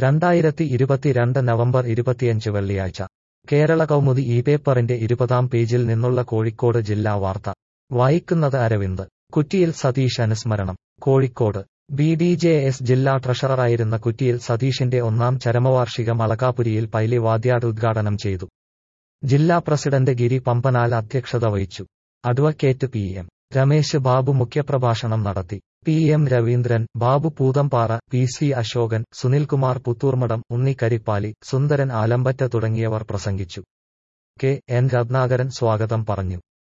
രണ്ടായിരത്തി ഇരുപത്തിരണ്ട് നവംബർ ഇരുപത്തിയഞ്ച് വെള്ളിയാഴ്ച കേരള കൗമുദി ഈ പേപ്പറിന്റെ ഇരുപതാം പേജിൽ നിന്നുള്ള കോഴിക്കോട് ജില്ലാ വാർത്ത വായിക്കുന്നത് അരവിന്ദ് കുറ്റിയിൽ സതീഷ് അനുസ്മരണം Kozhikode B D J S ജില്ലാ ട്രഷററായിരുന്ന കുറ്റിയിൽ സതീഷിന്റെ ഒന്നാം ചരമവാർഷികം അളകാപുരിയിൽ പൈലി വാദ്യാട് ഉദ്ഘാടനം ചെയ്തു ജില്ലാ പ്രസിഡന്റ് ഗിരി പമ്പനാൽ അധ്യക്ഷത വഹിച്ചു advocate P M Ramesh Babu മുഖ്യപ്രഭാഷണം നടത്തി P M Raveendran Babu Poothampara P C Asokan Sunilkumar Puthoormadam Unni Karippali Sundaran Alampatta തുടങ്ങിയവർ പ്രസംഗിച്ചു കെ എൻ രത്നാകരൻ സ്വാഗതം പറഞ്ഞു